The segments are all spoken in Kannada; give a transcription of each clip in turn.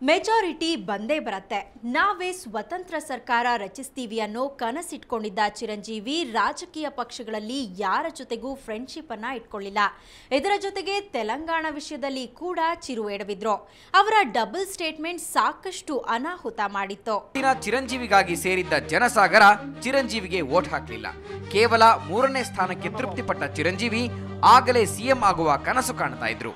ಮೆಜಾರಿಟಿ ಬಂದೇ ಬರತ್ತೆ ನಾವೇ ಸ್ವತಂತ್ರ ಸರ್ಕಾರ ರಚಿಸ್ತೀವಿ ಅನ್ನೋ ಕನಸಿಟ್ಕೊಂಡಿದ್ದ ಚಿರಂಜೀವಿ ರಾಜಕೀಯ ಪಕ್ಷಗಳಲ್ಲಿ ಯಾರ ಜೊತೆಗೂ ಫ್ರೆಂಡ್ಶಿಪ್ ಅನ್ನ ಇಟ್ಕೊಳ್ಳಿಲ್ಲ ಇದರ ಜೊತೆಗೆ ತೆಲಂಗಾಣ ವಿಷಯದಲ್ಲಿ ಕೂಡ ಚಿರು ಎಡವಿದ್ರು ಅವರ ಡಬಲ್ ಸ್ಟೇಟ್ಮೆಂಟ್ ಸಾಕಷ್ಟು ಅನಾಹುತ ಮಾಡಿತ್ತು ದಿನ ಚಿರಂಜೀವಿಗಾಗಿ ಸೇರಿದ್ದ ಜನಸಾಗರ ಚಿರಂಜೀವಿಗೆ ವೋಟ್ ಹಾಕಲಿಲ್ಲ ಕೇವಲ ಮೂರನೇ ಸ್ಥಾನಕ್ಕೆ ತೃಪ್ತಿಪಟ್ಟ ಚಿರಂಜೀವಿ ಆಗಲೇ ಸಿಎಂ ಆಗುವ ಕನಸು ಕಾಣ್ತಾ ಇದ್ರು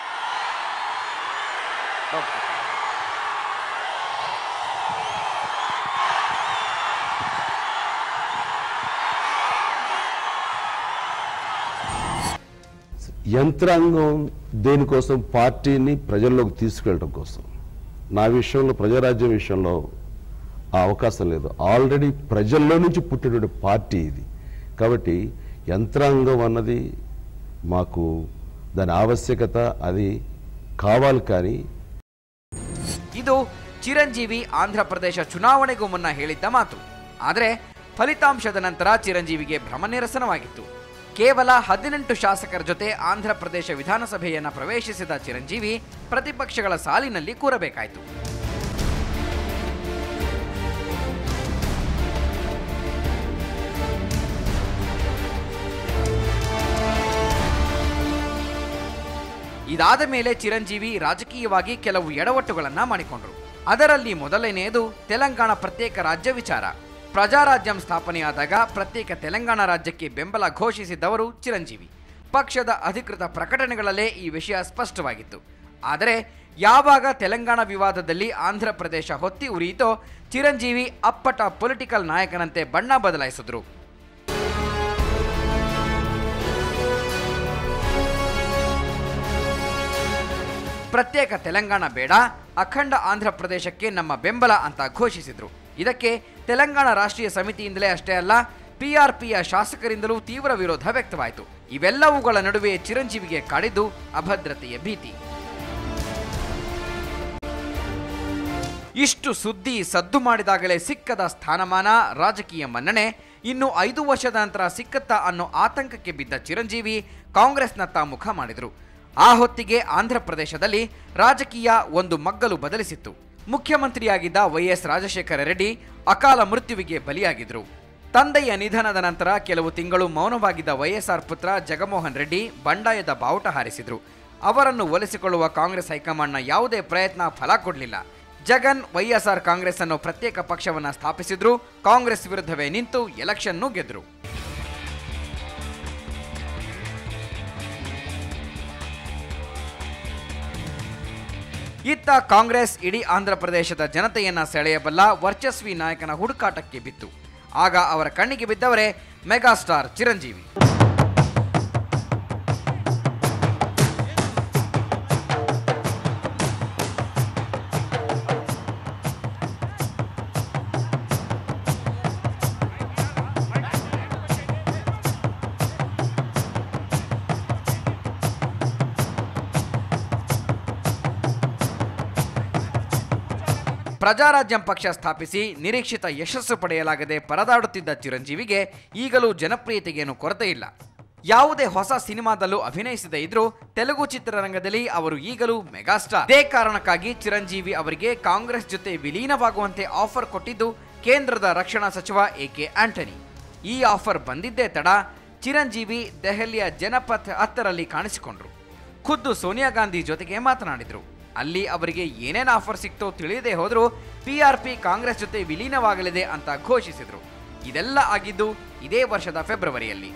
యంత్రాంగం దేనికోసం పార్టీని ప్రజల్లోకి తీసుకెళ్ళడం కోసం నా విషయంలో ప్రజారాజ్యం విషయంలో ఆ అవకాశం లేదు ఆల్రెడీ ప్రజల్లో నుంచి పుట్టినటువంటి పార్టీ ఇది కాబట్టి యంత్రాంగం అన్నది మాకు దాని ఆవశ్యకత అది కావాలి కానీ ಇದು ಚಿರಂಜೀವಿ ಆಂಧ್ರ ಪ್ರದೇಶ ಚುನಾವಣೆಗೂ ಮುನ್ನ ಹೇಳಿದ್ದ ಮಾತು ಆದರೆ ಫಲಿತಾಂಶದ ನಂತರ ಚಿರಂಜೀವಿಗೆ ಭ್ರಮನಿರಸನವಾಗಿತ್ತು ಕೇವಲ ಹದಿನೆಂಟು ಶಾಸಕರ ಜೊತೆ ಆಂಧ್ರ ಪ್ರದೇಶ ವಿಧಾನಸಭೆಯನ್ನ ಪ್ರವೇಶಿಸಿದ ಚಿರಂಜೀವಿ ಪ್ರತಿಪಕ್ಷಗಳ ಸಾಲಿನಲ್ಲಿ ಕೂರಬೇಕಾಯಿತು ಇದಾದ ಮೇಲೆ ಚಿರಂಜೀವಿ ರಾಜಕೀಯವಾಗಿ ಕೆಲವು ಎಡವಟ್ಟುಗಳನ್ನ ಮಾಡಿಕೊಂಡ್ರು ಅದರಲ್ಲಿ ಮೊದಲನೆಯದು ತೆಲಂಗಾಣ ಪ್ರತ್ಯೇಕ ರಾಜ್ಯ ವಿಚಾರ ಪ್ರಜಾರಾಜ್ಯಂ ಸ್ಥಾಪನೆಯಾದಾಗ ಪ್ರತ್ಯೇಕ ತೆಲಂಗಾಣ ರಾಜ್ಯಕ್ಕೆ ಬೆಂಬಲ ಘೋಷಿಸಿದ್ದವರು ಚಿರಂಜೀವಿ ಪಕ್ಷದ ಅಧಿಕೃತ ಪ್ರಕಟಣೆಗಳಲ್ಲೇ ಈ ವಿಷಯ ಸ್ಪಷ್ಟವಾಗಿತ್ತು ಆದರೆ ಯಾವಾಗ ತೆಲಂಗಾಣ ವಿವಾದದಲ್ಲಿ ಆಂಧ್ರ ಪ್ರದೇಶ ಹೊತ್ತಿ ಉರಿಯಿತೋ ಚಿರಂಜೀವಿ ಅಪ್ಪಟ ಪೊಲಿಟಿಕಲ್ ನಾಯಕನಂತೆ ಬಣ್ಣ ಬದಲಾಯಿಸಿದ್ರು ಪ್ರತ್ಯೇಕ ತೆಲಂಗಾಣ ಬೇಡ ಅಖಂಡ ಆಂಧ್ರ ಪ್ರದೇಶಕ್ಕೆ ನಮ್ಮ ಬೆಂಬಲ ಅಂತ ಘೋಷಿಸಿದ್ರು ಇದಕ್ಕೆ ತೆಲಂಗಾಣ ರಾಷ್ಟ್ರೀಯ ಸಮಿತಿಯಿಂದಲೇ ಅಷ್ಟೇ ಅಲ್ಲ ಪಿಆರ್ಪಿಯ ಶಾಸಕರಿಂದಲೂ ತೀವ್ರ ವಿರೋಧ ವ್ಯಕ್ತವಾಯಿತು ಇವೆಲ್ಲವುಗಳ ನಡುವೆ ಚಿರಂಜೀವಿಗೆ ಕಾಡಿದ್ದು ಅಭದ್ರತೆಯ ಭೀತಿ ಇಷ್ಟು ಸುದ್ದಿ ಸದ್ದು ಮಾಡಿದಾಗಲೇ ಸಿಕ್ಕದ ಸ್ಥಾನಮಾನ ರಾಜಕೀಯ ಮನ್ನಣೆ ಇನ್ನು ಐದು ವರ್ಷದ ನಂತರ ಸಿಕ್ಕತ್ತಾ ಅನ್ನೋ ಆತಂಕಕ್ಕೆ ಬಿದ್ದ ಚಿರಂಜೀವಿ ಕಾಂಗ್ರೆಸ್ನತ್ತ ಮುಖ ಮಾಡಿದರು ಆ ಹೊತ್ತಿಗೆ ಆಂಧ್ರ ಪ್ರದೇಶದಲ್ಲಿ ರಾಜಕೀಯ ಒಂದು ಮಗ್ಗಲು ಬದಲಿಸಿತ್ತು ಮುಖ್ಯಮಂತ್ರಿಯಾಗಿದ್ದ ವೈಎಸ್ ರಾಜಶೇಖರ ರೆಡ್ಡಿ ಅಕಾಲ ಮೃತ್ಯುವಿಗೆ ಬಲಿಯಾಗಿದ್ರು ತಂದೆಯ ನಿಧನದ ನಂತರ ಕೆಲವು ತಿಂಗಳು ಮೌನವಾಗಿದ್ದ ವೈಎಸ್ಆರ್ ಪುತ್ರ ಜಗಮೋಹನ್ ರೆಡ್ಡಿ ಬಂಡಾಯದ ಬಾವುಟ ಹಾರಿಸಿದ್ರು ಅವರನ್ನು ಒಲಿಸಿಕೊಳ್ಳುವ ಕಾಂಗ್ರೆಸ್ ಹೈಕಮಾಂಡ್ನ ಯಾವುದೇ ಪ್ರಯತ್ನ ಫಲ ಕೊಡಲಿಲ್ಲ ಜಗನ್ ವೈಎಸ್ಆರ್ ಕಾಂಗ್ರೆಸ್ ಅನ್ನು ಪ್ರತ್ಯೇಕ ಪಕ್ಷವನ್ನ ಸ್ಥಾಪಿಸಿದ್ರು ಕಾಂಗ್ರೆಸ್ ವಿರುದ್ಧವೇ ನಿಂತು ಎಲೆಕ್ಷನ್ನೂ ಗೆದ್ರು ಇತ್ತ ಕಾಂಗ್ರೆಸ್ ಇಡೀ ಆಂಧ್ರ ಪ್ರದೇಶದ ಜನತೆಯನ್ನ ಸೆಳೆಯಬಲ್ಲ ವರ್ಚಸ್ವಿ ನಾಯಕನ ಹುಡುಕಾಟಕ್ಕೆ ಬಿತ್ತು ಆಗ ಅವರ ಕಣ್ಣಿಗೆ ಬಿದ್ದವರೇ ಮೆಗಾಸ್ಟಾರ್ ಚಿರಂಜೀವಿ ಪ್ರಜಾರಾಜ್ಯಂ ಪಕ್ಷ ಸ್ಥಾಪಿಸಿ ನಿರೀಕ್ಷಿತ ಯಶಸ್ಸು ಪಡೆಯಲಾಗದೆ ಪರದಾಡುತ್ತಿದ್ದ ಚಿರಂಜೀವಿಗೆ ಈಗಲೂ ಜನಪ್ರಿಯತೆಗೇನು ಕೊರತೆ ಇಲ್ಲ ಯಾವುದೇ ಹೊಸ ಸಿನಿಮಾದಲ್ಲೂ ಅಭಿನಯಿಸದೇ ಇದ್ರೂ ತೆಲುಗು ಚಿತ್ರರಂಗದಲ್ಲಿ ಅವರು ಈಗಲೂ ಮೆಗಾಸ್ಟಾರ್ ಇದೇ ಕಾರಣಕ್ಕಾಗಿ ಚಿರಂಜೀವಿ ಅವರಿಗೆ ಕಾಂಗ್ರೆಸ್ ಜೊತೆ ವಿಲೀನವಾಗುವಂತೆ ಆಫರ್ ಕೊಟ್ಟಿದ್ದು ಕೇಂದ್ರದ ರಕ್ಷಣಾ ಸಚಿವ ಎ ಕೆ ಆಂಟನಿ ಈ ಆಫರ್ ಬಂದಿದ್ದೇ ತಡ ಚಿರಂಜೀವಿ ದೆಹಲಿಯ ಜನಪಥ್ ಹತ್ತರಲ್ಲಿ ಕಾಣಿಸಿಕೊಂಡ್ರು ಖುದ್ದು ಸೋನಿಯಾ ಗಾಂಧಿ ಜೊತೆಗೆ ಮಾತನಾಡಿದ್ರು ಅಲ್ಲಿ ಅವರಿಗೆ ಏನೇನು ಆಫರ್ ಸಿಕ್ತೋ ತಿಳಿಯದೆ ಹೋದರೂ ಪಿಆರ್ಪಿ ಕಾಂಗ್ರೆಸ್ ಜೊತೆ ವಿಲೀನವಾಗಲಿದೆ ಅಂತ ಘೋಷಿಸಿದ್ರು ಇದೆಲ್ಲ ಆಗಿದ್ದು ಇದೇ ವರ್ಷದ ಫೆಬ್ರವರಿಯಲ್ಲಿ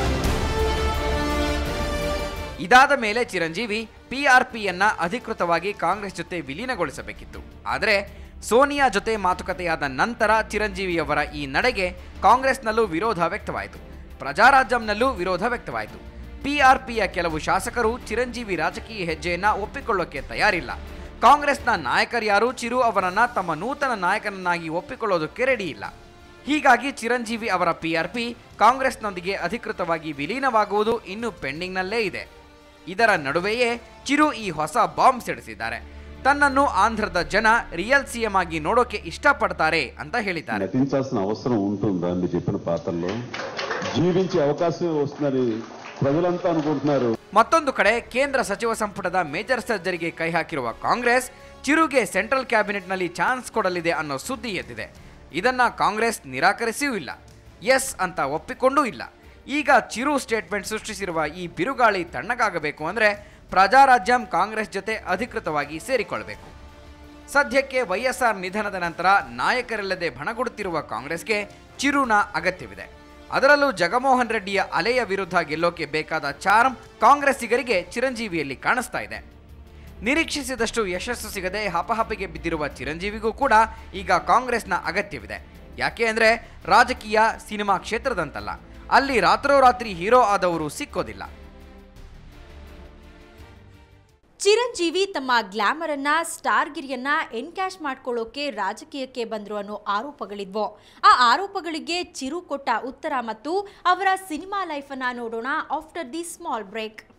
ಇದಾದ ಮೇಲೆ ಚಿರಂಜೀವಿ ಪಿಆರ್ಪಿಯನ್ನ ಅಧಿಕೃತವಾಗಿ ಕಾಂಗ್ರೆಸ್ ಜೊತೆ ವಿಲೀನಗೊಳಿಸಬೇಕಿತ್ತು ಆದರೆ ಸೋನಿಯಾ ಜೊತೆ ಮಾತುಕತೆಯಾದ ನಂತರ ಚಿರಂಜೀವಿಯವರ ಈ ನಡೆಗೆ ಕಾಂಗ್ರೆಸ್ನಲ್ಲೂ ವಿರೋಧ ವ್ಯಕ್ತವಾಯಿತು ಪ್ರಜಾರಾಜ್ಯಂನಲ್ಲೂ ವಿರೋಧ ವ್ಯಕ್ತವಾಯಿತು ಪಿಆರ್ಪಿಯ ಕೆಲವು ಶಾಸಕರು ಚಿರಂಜೀವಿ ರಾಜಕೀಯ ಹೆಜ್ಜೆಯನ್ನ ಒಪ್ಪಿಕೊಳ್ಳೋಕೆ ತಯಾರಿಲ್ಲ ಕಾಂಗ್ರೆಸ್ನ ನಾಯಕರ್ಯಾರು ಚಿರು ಅವರನ್ನ ತಮ್ಮ ನೂತನ ನಾಯಕನನ್ನಾಗಿ ಒಪ್ಪಿಕೊಳ್ಳೋದಕ್ಕೆ ರೆಡಿ ಇಲ್ಲ ಹೀಗಾಗಿ ಚಿರಂಜೀವಿ ಅವರ ಪಿಆರ್ಪಿ ಕಾಂಗ್ರೆಸ್ನೊಂದಿಗೆ ಅಧಿಕೃತವಾಗಿ ವಿಲೀನವಾಗುವುದು ಇನ್ನೂ ಪೆಂಡಿಂಗ್ನಲ್ಲೇ ಇದೆ ಇದರ ನಡುವೆಯೇ ಚಿರು ಈ ಹೊಸ ಬಾಂಬ್ ಸಿಡಿಸಿದ್ದಾರೆ ತನ್ನನ್ನು ಆಂಧ್ರದ ಜನ ರಿಯಲ್ ಸಿಎಂ ಆಗಿ ನೋಡೋಕೆ ಇಷ್ಟಪಡ್ತಾರೆ ಅಂತ ಹೇಳಿದ್ದಾರೆ నటించాల్సిన అవసరం ఉంటుందా మీరు చెప్పిన పాత్రలో జీవించే అవకాశం వస్తుందని ప్రజలంతా అనుకుంటున్నారు ಮತ್ತೊಂದು ಕಡೆ ಕೇಂದ್ರ ಸಚಿವ ಸಂಪುಟದ ಮೇಜರ್ ಸರ್ಜರಿಗೆ ಕೈ ಹಾಕಿರುವ ಕಾಂಗ್ರೆಸ್ ಚಿರುಗೆ ಸೆಂಟ್ರಲ್ ಕ್ಯಾಬಿನೆಟ್ನಲ್ಲಿ ಚಾನ್ಸ್ ಕೊಡಲಿದೆ ಅನ್ನೋ ಸುದ್ದಿ ಎದ್ದಿದೆ ಇದನ್ನ ಕಾಂಗ್ರೆಸ್ ನಿರಾಕರಿಸಿಯೂ ಇಲ್ಲ ಎಸ್ ಅಂತ ಒಪ್ಪಿಕೊಂಡೂ ಇಲ್ಲ ಈಗ ಚಿರು ಸ್ಟೇಟ್ಮೆಂಟ್ ಸೃಷ್ಟಿಸಿರುವ ಈ ಬಿರುಗಾಳಿ ತಣ್ಣಗಾಗಬೇಕು ಅಂದರೆ ಪ್ರಜಾರಾಜ್ಯಂ ಕಾಂಗ್ರೆಸ್ ಜೊತೆ ಅಧಿಕೃತವಾಗಿ ಸೇರಿಕೊಳ್ಬೇಕು ಸದ್ಯಕ್ಕೆ ವೈಎಸ್ಆರ್ ನಿಧನದ ನಂತರ ನಾಯಕರಿಲ್ಲದೆ ಭಣಗುಡುತ್ತಿರುವ ಕಾಂಗ್ರೆಸ್ಗೆ ಚಿರುನ ಅಗತ್ಯವಿದೆ ಅದರಲ್ಲೂ ಜಗಮೋಹನ್ ರೆಡ್ಡಿಯ ಅಲೆಯ ವಿರುದ್ಧ ಗೆಲ್ಲೋಕೆ ಬೇಕಾದ ಚಾರ್ಮ್ ಕಾಂಗ್ರೆಸ್ಸಿಗರಿಗೆ ಚಿರಂಜೀವಿಯಲ್ಲಿ ಕಾಣಿಸ್ತಾ ಇದೆ ನಿರೀಕ್ಷಿಸಿದಷ್ಟು ಯಶಸ್ಸು ಸಿಗದೆ ಹಪಹಪಿಗೆ ಬಿದ್ದಿರುವ ಚಿರಂಜೀವಿಗೂ ಕೂಡ ಈಗ ಕಾಂಗ್ರೆಸ್ನ ಅಗತ್ಯವಿದೆ ಯಾಕೆ ಅಂದರೆ ರಾಜಕೀಯ ಸಿನಿಮಾ ಕ್ಷೇತ್ರದಂತಲ್ಲ ಅಲ್ಲಿ ರಾತ್ರೋರಾತ್ರಿ ಹೀರೋ ಆದವರು ಸಿಕ್ಕೋದಿಲ್ಲ ಚಿರಂಜೀವಿ ತಮ್ಮ ಗ್ಲಾಮರ್ ಅನ್ನ ಸ್ಟಾರ್ ಗಿರಿಯನ್ನ ಎನ್ಕ್ಯಾಶ್ ಮಾಡ್ಕೊಳ್ಳೋಕೆ ರಾಜಕೀಯಕ್ಕೆ ಬಂದ್ರು ಅನ್ನೋ ಆರೋಪಗಳಿದ್ವು ಆ ಆರೋಪಗಳಿಗೆ ಚಿರು ಕೊಟ್ಟ ಉತ್ತರ ಮತ್ತು ಅವರ ಸಿನಿಮಾ ಲೈಫ್ ಅನ್ನ ನೋಡೋಣ ಆಫ್ಟರ್ ದಿ ಸ್ಮಾಲ್ ಬ್ರೇಕ್